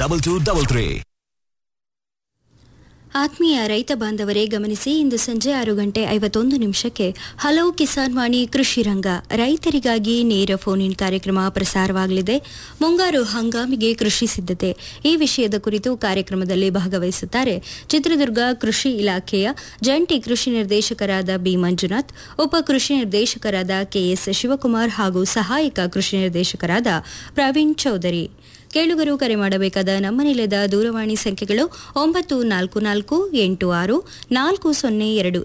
double two double three ಆತ್ಮೀಯ ರೈತ ಬಾಂಧವರೇ ಗಮನಿಸಿ ಇಂದು ಸಂಜೆ ಆರು ಗಂಟೆ ಐವತ್ತೊಂದು ನಿಮಿಷಕ್ಕೆ ಹಲೋ ಕಿಸಾನ್ ವಾಣಿ ಕೃಷಿ ರಂಗ ರೈತರಿಗಾಗಿ ನೇರ ಫೋನ್ ಇನ್ ಕಾರ್ಯಕ್ರಮ ಪ್ರಸಾರವಾಗಲಿದೆ ಮುಂಗಾರು ಹಂಗಾಮಿಗೆ ಕೃಷಿ ಸಿದ್ಧತೆ ಈ ವಿಷಯದ ಕುರಿತು ಕಾರ್ಯಕ್ರಮದಲ್ಲಿ ಭಾಗವಹಿಸುತ್ತಾರೆ ಚಿತ್ರದುರ್ಗ ಕೃಷಿ ಇಲಾಖೆಯ ಜಂಟಿ ಕೃಷಿ ನಿರ್ದೇಶಕರಾದ ಬಿ ಮಂಜುನಾಥ್ ಉಪ ಕೃಷಿ ನಿರ್ದೇಶಕರಾದ ಕೆಎಸ್ ಶಿವಕುಮಾರ್ ಹಾಗೂ ಸಹಾಯಕ ಕೃಷಿ ನಿರ್ದೇಶಕರಾದ ಪ್ರವೀಣ್ ಚೌಧರಿ ಕೇಳುಗರು ಕರೆ ಮಾಡಬೇಕಾದ ನಮ್ಮ ನಿಲಯದ ದೂರವಾಣಿ ಸಂಖ್ಯೆಗಳು ಒಂಬತ್ತು ನಾಲ್ಕು ನಾಲ್ಕು ಎಂಟು ಆರು ನಾಲ್ಕು ಸೊನ್ನೆ ಎರಡು